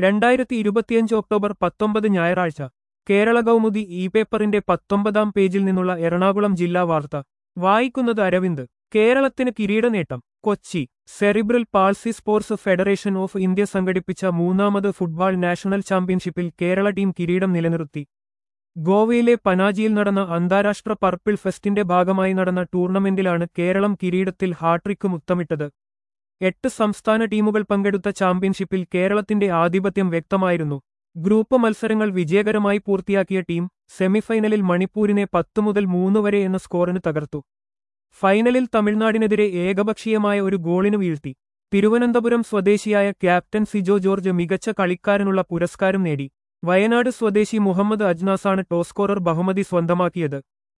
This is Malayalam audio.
രണ്ടായിരത്തി ഇരുപത്തിയഞ്ച് ഒക്ടോബർ പത്തൊമ്പത് ഞായറാഴ്ച കേരള കൗമുദി ഇ പേപ്പറിന്റെ പത്തൊമ്പതാം പേജിൽ നിന്നുള്ള എറണാകുളം ജില്ലാ വാർത്ത വായിക്കുന്നത് അരവിന്ദ് കേരളത്തിന് കിരീടനേട്ടം Kochi cerebral palsy sports federation of India സംഘടിപ്പിച്ച മൂന്നാമത് ഫുട്ബോൾ നാഷണൽ ചാമ്പ്യൻഷിപ്പിൽ കേരള ടീം കിരീടം നിലനിർത്തി ഗോവയിലെ പനാജിയിൽ നടന്ന അന്താരാഷ്ട്ര പർപ്പിൾ ഫെസ്റ്റിന്റെ ഭാഗമായി നടന്ന ടൂർണമെന്റിലാണ് കേരളം കിരീടത്തിൽ ഹാട്രിക്ക് മുത്തമിട്ടത് എട്ട് സംസ്ഥാന ടീമുകൾ പങ്കെടുത്ത ചാമ്പ്യൻഷിപ്പിൽ കേരളത്തിന്റെ ആധിപത്യം വ്യക്തമായിരുന്നു ഗ്രൂപ്പ് മത്സരങ്ങൾ വിജയകരമായി പൂർത്തിയാക്കിയ ടീം സെമിഫൈനലിൽ മണിപ്പൂരിനെ പത്ത് മുതൽ മൂന്ന് വരെ എന്ന സ്കോറിന് തകർത്തു ഫൈനലിൽ തമിഴ്നാടിനെതിരെ ഏകപക്ഷീയമായ ഒരു ഗോളിന് വീഴ്ത്തി തിരുവനന്തപുരം സ്വദേശിയായ ക്യാപ്റ്റൻ സിജോ ജോർജ് മികച്ച കളിക്കാരനുള്ള പുരസ്കാരം നേടി വയനാട് സ്വദേശി മുഹമ്മദ് അജ്നാസാണ് ടോസ്കോറർ ബഹുമതി സ്വന്തമാക്കിയത്